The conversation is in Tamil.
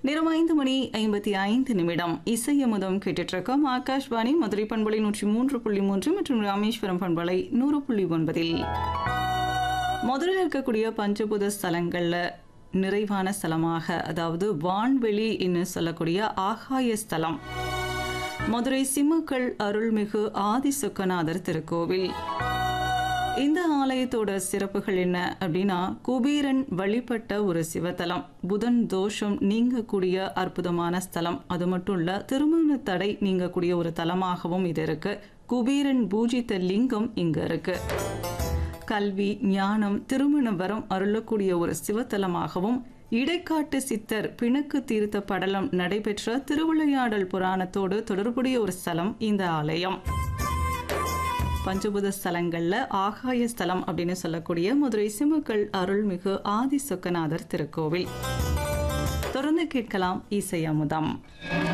நேரம் ஐந்து மணி ஐம்பத்தி ஐந்து நிமிடம் இசையமுதம் கேட்டுட்டு இருக்கோம் ஆகாஷ்வாணி மதுரை பண்பலை நூற்றி மூன்று புள்ளி மூன்று மற்றும் ராமேஸ்வரம் பண்பலை நூறு புள்ளி ஒன்பதில் மதுரையில் இருக்கக்கூடிய பஞ்சபூத ஸ்தலங்கள்ல நிறைவான ஸ்தலமாக அதாவது வான்வெளி என்று சொல்லக்கூடிய ஆகாய ஸ்தலம் மதுரை சிம்மக்கள் அருள்மிகு ஆதிசுக்கநாதர் திருக்கோவில் இந்த ஆலயத்தோட சிறப்புகள் என்ன அப்படின்னா குபீரன் வழிபட்ட ஒரு சிவத்தலம் புதன் தோஷம் நீங்கக்கூடிய அற்புதமான ஸ்தலம் அது மட்டும் இல்ல திருமண தடை நீங்கக்கூடிய ஒரு தலமாகவும் இது இருக்கு குபீரன் பூஜித்த லிங்கம் இங்க இருக்கு கல்வி ஞானம் திருமண வரம் அருளக்கூடிய ஒரு சிவத்தலமாகவும் இடைக்காட்டு சித்தர் பிணக்கு தீர்த்த படலம் நடைபெற்ற திருவிளையாடல் புராணத்தோடு தொடர்புடைய ஒரு ஸ்தலம் இந்த ஆலயம் பஞ்சபூத ஸ்தலங்கள்ல ஆகாய ஸ்தலம் அப்படின்னு சொல்லக்கூடிய மதுரை சிம்மக்கள் அருள்மிகு ஆதி சொக்கநாதர் திருக்கோவில் தொடர்ந்து கேட்கலாம் இசை அமுதம்